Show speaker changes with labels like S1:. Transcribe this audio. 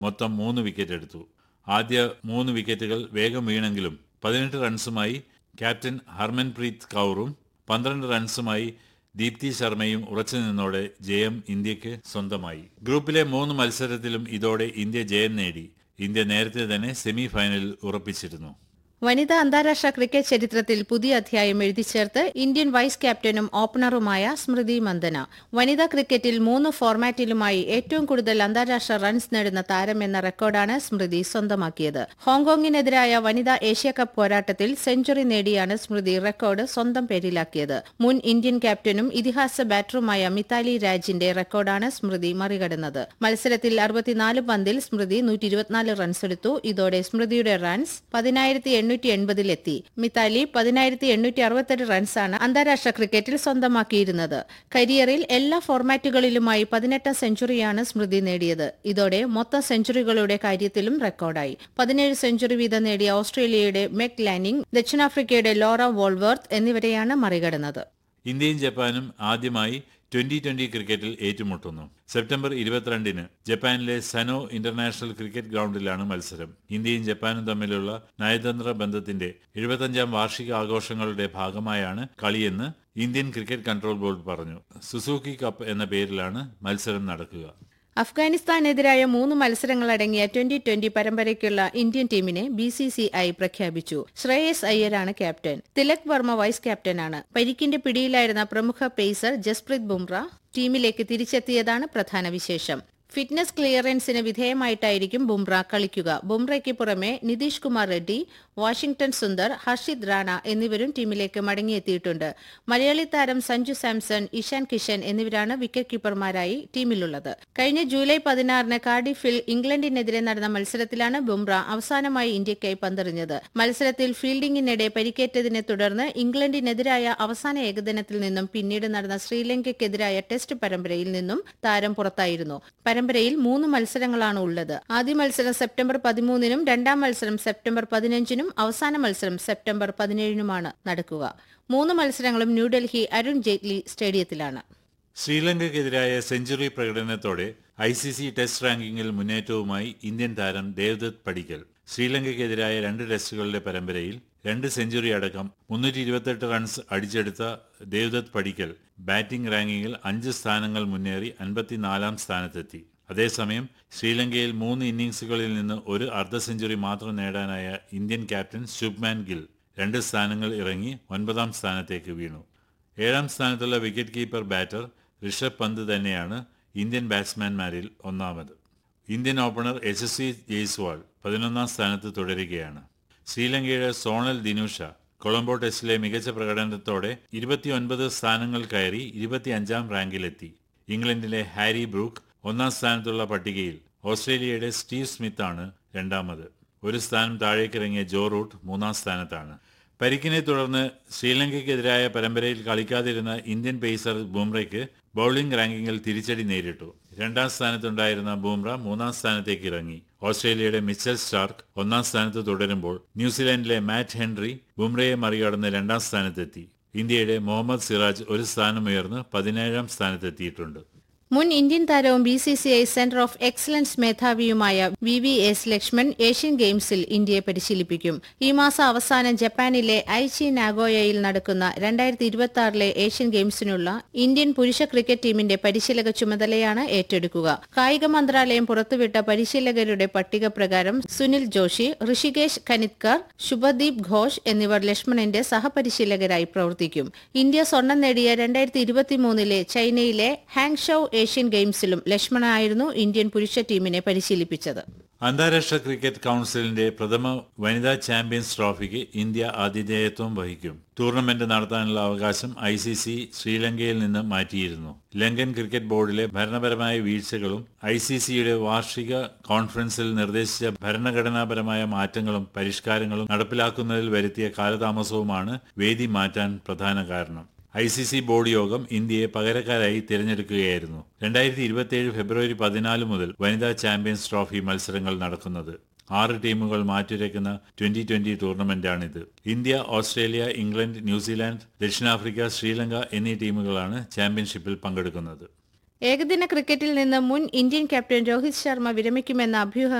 S1: മൊത്തം മൂന്ന് വിക്കറ്റ് എടുത്തു ആദ്യ മൂന്ന് വിക്കറ്റുകൾ വേഗം വീണെങ്കിലും പതിനെട്ട് റൺസുമായി ക്യാപ്റ്റൻ ഹർമൻപ്രീത് കൗറും പന്ത്രണ്ട് റൺസുമായി ദീപ്തി ശർമ്മയും ഉറച്ചു നിന്നോടെ ജയം ഇന്ത്യക്ക് സ്വന്തമായി ഗ്രൂപ്പിലെ മൂന്ന് മത്സരത്തിലും ഇതോടെ ഇന്ത്യ ജയം നേടി ഇന്ത്യ നേരത്തെ തന്നെ സെമി ഫൈനലിൽ ഉറപ്പിച്ചിരുന്നു
S2: വനിതാ അന്താരാഷ്ട്ര ക്രിക്കറ്റ് ചരിത്രത്തിൽ പുതിയ അധ്യായം എഴുതിച്ചേർത്ത് ഇന്ത്യൻ വൈസ് ക്യാപ്റ്റനും ഓപ്പണറുമായ സ്മൃതി മന്ദന വനിതാ ക്രിക്കറ്റിൽ മൂന്ന് ഫോർമാറ്റിലുമായി ഏറ്റവും കൂടുതൽ അന്താരാഷ്ട്ര റൺസ് നേടുന്ന താരമെന്ന റെക്കോർഡാണ് സ്മൃതി സ്വന്തമാക്കിയത് ഹോങ്കോങ്ങിനെതിരായ വനിതാ ഏഷ്യാകപ്പ് പോരാട്ടത്തിൽ സെഞ്ചുറി നേടിയാണ് സ്മൃതി റെക്കോർഡ് സ്വന്തം പേരിലാക്കിയത് മുൻ ഇന്ത്യൻ ക്യാപ്റ്റനും ഇതിഹാസ ബാറ്ററുമായ മിതാലി രാജിന്റെ റെക്കോർഡാണ് സ്മൃതി മറികടന്നത് മത്സരത്തിൽ അറുപത്തിനാല് പന്തിൽ സ്മൃതി നൂറ്റി ഇരുപത്തിനാല് റൺസ് എടുത്തു ഇതോടെ സ്മൃതിയുടെ റൺസ് പതിനായിരത്തി എണ്ണൂറ്റി എൺപതിലെത്തി മിതാലി പതിനായിരത്തി എണ്ണൂറ്റി അറുപത്തെട്ട് റൺസാണ് അന്താരാഷ്ട്ര ക്രിക്കറ്റിൽ സ്വന്തമാക്കിയിരുന്നത് കരിയറിൽ എല്ലാ ഫോർമാറ്റുകളിലുമായി പതിനെട്ടാം സെഞ്ചുറിയാണ് സ്മൃതി നേടിയത് ഇതോടെ മൊത്തം സെഞ്ചുറികളുടെ കാര്യത്തിലും റെക്കോർഡായി പതിനേഴ് സെഞ്ചുറി വീതം നേടിയ ഓസ്ട്രേലിയയുടെ മെക് ലാനിംഗ് ദക്ഷിണാഫ്രിക്കയുടെ ലോറ വോൾവർത്ത് എന്നിവരെയാണ് മറികടന്നത്
S1: ഇന്ത്യയും ജപ്പാനും ആദ്യമായി ട്വന്റി ട്വന്റി ക്രിക്കറ്റിൽ ഏറ്റുമുട്ടുന്നു സെപ്റ്റംബർ ഇരുപത്തിരണ്ടിന് ജപ്പാനിലെ സനോ ഇന്റർനാഷണൽ ക്രിക്കറ്റ് ഗ്രൗണ്ടിലാണ് മത്സരം ഇന്ത്യയും ജപ്പാനും തമ്മിലുള്ള നയതന്ത്ര ബന്ധത്തിന്റെ എഴുപത്തഞ്ചാം വാർഷിക ആഘോഷങ്ങളുടെ ഭാഗമായാണ് കളിയെന്ന് ഇന്ത്യൻ ക്രിക്കറ്റ് കൺട്രോൾ ബോർഡ് പറഞ്ഞു സുസൂക്കി കപ്പ് എന്ന പേരിലാണ് മത്സരം നടക്കുക
S2: അഫ്ഗാനിസ്ഥാനെതിരായ മൂന്ന് മത്സരങ്ങളടങ്ങിയ ട്വന്റി ട്വന്റി പരമ്പരയ്ക്കുള്ള ഇന്ത്യൻ ടീമിനെ ബി സി സി ഐ പ്രഖ്യാപിച്ചു ശ്രേയസ് അയ്യരാണ് ക്യാപ്റ്റൻ തിലക് വർമ്മ വൈസ് ക്യാപ്റ്റനാണ് പരിക്കിന്റെ പിടിയിലായിരുന്ന പ്രമുഖ പേസർ ജസ്പ്രീത് ബുംറ ടീമിലേക്ക് തിരിച്ചെത്തിയതാണ് പ്രധാന വിശേഷം ഫിറ്റ്നസ് ക്ലിയറൻസിന് വിധേയമായിട്ടായിരിക്കും ബുംറ കളിക്കുക ബുംറയ്ക്ക് പുറമെ നിതീഷ് കുമാർ റെഡ്ഡി വാഷിംഗ്ടൺ സുന്ദർ ഹർഷിത് റാണ എന്നിവരും ടീമിലേക്ക് മടങ്ങിയെത്തിയിട്ടുണ്ട് മലയാളി താരം സഞ്ജു സാംസൺ ഇഷാൻ കിഷൻ എന്നിവരാണ് വിക്കറ്റ് കീപ്പർമാരായി ടീമിലുള്ളത് കഴിഞ്ഞ ജൂലൈ പതിനാറിന് കാർഡിഫിൽ ഇംഗ്ലണ്ടിനെതിരെ നടന്ന മത്സരത്തിലാണ് ബുംറ അവസാനമായി ഇന്ത്യയ്ക്കായി പന്തെറിഞ്ഞത് മത്സരത്തിൽ ഫീൽഡിംഗിനിടെ പരിക്കേറ്റതിനെ തുടർന്ന് ഇംഗ്ലണ്ടിനെതിരായ അവസാന ഏകദിനത്തിൽ നിന്നും പിന്നീട് നടന്ന ശ്രീലങ്കയ്ക്കെതിരായ ടെസ്റ്റ് പരമ്പരയിൽ നിന്നും താരം പുറത്തായിരുന്നു പരമ്പരയിൽ മൂന്ന് മത്സരങ്ങളാണ് ഉള്ളത് ആദ്യ മത്സരം സെപ്റ്റംബർ പതിമൂന്നിനും രണ്ടാം മത്സരം സെപ്റ്റംബർ പതിനഞ്ചിനും അവസാന മത്സരം സെപ്റ്റംബർ പതിനേഴിനുമാണ് നടക്കുക മൂന്ന് മത്സരങ്ങളും ന്യൂഡൽഹി അരുൺ ജെയ്റ്റ്ലി സ്റ്റേഡിയത്തിലാണ്
S1: ശ്രീലങ്കയ്ക്കെതിരായ സെഞ്ചുറി പ്രകടനത്തോടെ ഐ സി സി ടെസ്റ്റ് റാങ്കിങ്ങിൽ മുന്നേറ്റവുമായി ഇന്ത്യൻ താരം ദേവ്ദത്ത് പടിക്കൽ ശ്രീലങ്കയ്ക്കെതിരായ രണ്ട് ടെസ്റ്റുകളുടെ പരമ്പരയിൽ രണ്ട് സെഞ്ചുറി അടക്കം മുന്നൂറ്റി ഇരുപത്തെട്ട് റൺസ് അടിച്ചെടുത്ത ദേവ്ദത്ത് പടിക്കൽ ബാറ്റിംഗ് റാങ്കിങ്ങിൽ അഞ്ച് സ്ഥാനങ്ങൾ മുന്നേറി അൻപത്തിനാലാം സ്ഥാനത്തെത്തി അതേസമയം ശ്രീലങ്കയിൽ മൂന്ന് ഇന്നിംഗ്സുകളിൽ നിന്ന് ഒരു അർദ്ധ സെഞ്ചുറി മാത്രം നേടാനായ ഇന്ത്യൻ ക്യാപ്റ്റൻ ശുഭ്മാൻ ഗിൽ രണ്ട് സ്ഥാനങ്ങൾ ഇറങ്ങി ഒൻപതാം സ്ഥാനത്തേക്ക് വീണു ഏഴാം സ്ഥാനത്തുള്ള വിക്കറ്റ് കീപ്പർ ബാറ്റർ ഋഷഭ് പന്ത് തന്നെയാണ് ഇന്ത്യൻ ബാറ്റ്സ്മാൻമാരിൽ ഒന്നാമത് ഇന്ത്യൻ ഓപ്പണർ യശസ്വി ജയ്സ്വാൾ പതിനൊന്നാം സ്ഥാനത്ത് തുടരുകയാണ് ശ്രീലങ്കയുടെ സോണൽ ദിനുഷ കൊളംബോ ടെസ്റ്റിലെ മികച്ച പ്രകടനത്തോടെ ഇരുപത്തിയൊൻപത് സ്ഥാനങ്ങൾ കയറി ഇരുപത്തിയഞ്ചാം റാങ്കിലെത്തി ഇംഗ്ലണ്ടിലെ ഹാരി ബ്രൂക്ക് ഒന്നാം സ്ഥാനത്തുള്ള പട്ടികയിൽ ഓസ്ട്രേലിയയുടെ സ്റ്റീവ് സ്മിത്താണ് രണ്ടാമത് ഒരു സ്ഥാനം താഴേക്കിറങ്ങിയ ജോ റൂട്ട് മൂന്നാം സ്ഥാനത്താണ് പരിക്കിനെ തുടർന്ന് ശ്രീലങ്കയ്ക്കെതിരായ പരമ്പരയിൽ കളിക്കാതിരുന്ന ഇന്ത്യൻ പേസർ ബുംറയ്ക്ക് ബൌളിംഗ് റാങ്കിങ്ങിൽ തിരിച്ചടി നേരിട്ടു രണ്ടാം സ്ഥാനത്തുണ്ടായിരുന്ന ബുംറ മൂന്നാം സ്ഥാനത്തേക്ക് ഇറങ്ങി ഓസ്ട്രേലിയയുടെ മിച്ചൽ സ്റ്റാർക്ക് ഒന്നാം സ്ഥാനത്ത് തുടരുമ്പോൾ ന്യൂസിലാൻഡിലെ മാറ്റ് ഹെൻറി ബുംറയെ മറികടന്ന് രണ്ടാം സ്ഥാനത്തെത്തി ഇന്ത്യയുടെ മുഹമ്മദ് സിറാജ് ഒരു സ്ഥാനം ഉയർന്ന് പതിനേഴാം സ്ഥാനത്തെത്തിയിട്ടുണ്ട്
S2: മുൻ ഇന്ത്യൻ താരവും B C C I centre of excellence മേധാവിയുമായ V V S Laxman Asian ഗെയിംസിൽ ഇന്ത്യയെ പരിശീലിപ്പിക്കും ഈ മാസം അവസാനം ജപ്പാനിലെ ഐച്ചി നാഗോയയിൽ നടക്കുന്ന രണ്ടായിരത്തി ഇരുപത്തി ആറിലെ ഏഷ്യൻ ഗെയിംസിനുള്ള ഇന്ത്യൻ പുരുഷ ക്രിക്കറ്റ് ടീമിന്റെ പരിശീലക ചുമതലയാണ് ഏറ്റെടുക്കുക കായിക മന്ത്രാലയം പുറത്തുവിട്ട പരിശീലകരുടെ പട്ടിക പ്രകാരം സുനിൽ ജോഷി ഋഷികേശ് കനിത്കർ ശുഭദീപ് ഘോഷ് എന്നിവർ ലക്ഷ്മണന്റെ സഹപരിശീലകരായി പ്രവർത്തിക്കും ഇന്ത്യ സ്വർണം നേടിയ രണ്ടായിരത്തി ഇരുപത്തിമൂന്നിലെ ചൈനയിലെ ഹാങ്ഷൌ ഏഷ്യൻ ഗെയിംസിലും ലക്ഷ്മണായിരുന്നു ഇന്ത്യൻ പുരുഷ ടീമിനെ പരിശീലിപ്പിച്ചത്
S1: അന്താരാഷ്ട്ര ക്രിക്കറ്റ് കൌൺസിലിന്റെ പ്രഥമ വനിതാ ചാമ്പ്യൻസ് ട്രോഫിക്ക് ഇന്ത്യ ആതിഥേയത്വം വഹിക്കും ടൂർണമെന്റ് നടത്താനുള്ള അവകാശം ഐ സി സി ശ്രീലങ്കയിൽ നിന്ന് മാറ്റിയിരുന്നു ലങ്കൻ ക്രിക്കറ്റ് ബോർഡിലെ ഭരണപരമായ വീഴ്ചകളും ഐ സി സിയുടെ വാർഷിക കോൺഫറൻസിൽ നിർദ്ദേശിച്ച ഭരണഘടനാപരമായ മാറ്റങ്ങളും പരിഷ്കാരങ്ങളും നടപ്പിലാക്കുന്നതിൽ വരുത്തിയ കാലതാമസവുമാണ് വേദി മാറ്റാൻ പ്രധാന കാരണം ഐ സി സി ബോർഡ് യോഗം ഇന്ത്യയെ പകരക്കാരായി തിരഞ്ഞെടുക്കുകയായിരുന്നു രണ്ടായിരത്തി ഇരുപത്തിയേഴ് ഫെബ്രുവരി പതിനാല് മുതൽ വനിതാ ചാമ്പ്യൻസ് ട്രോഫി മത്സരങ്ങൾ നടക്കുന്നത് ആറ് ടീമുകൾ മാറ്റുരയ്ക്കുന്ന ട്വന്റി ട്വന്റി ടൂർണമെന്റാണിത് ഇന്ത്യ ഓസ്ട്രേലിയ ഇംഗ്ലണ്ട് ന്യൂസിലാൻഡ് ദക്ഷിണാഫ്രിക്ക ശ്രീലങ്ക എന്നീ ടീമുകളാണ് ചാമ്പ്യൻഷിപ്പിൽ പങ്കെടുക്കുന്നത്
S2: ഏകദിന ക്രിക്കറ്റിൽ നിന്ന് മുൻ ഇന്ത്യൻ ക്യാപ്റ്റൻ രോഹിത് ശർമ്മ വിരമിക്കുമെന്ന അഭ്യൂഹ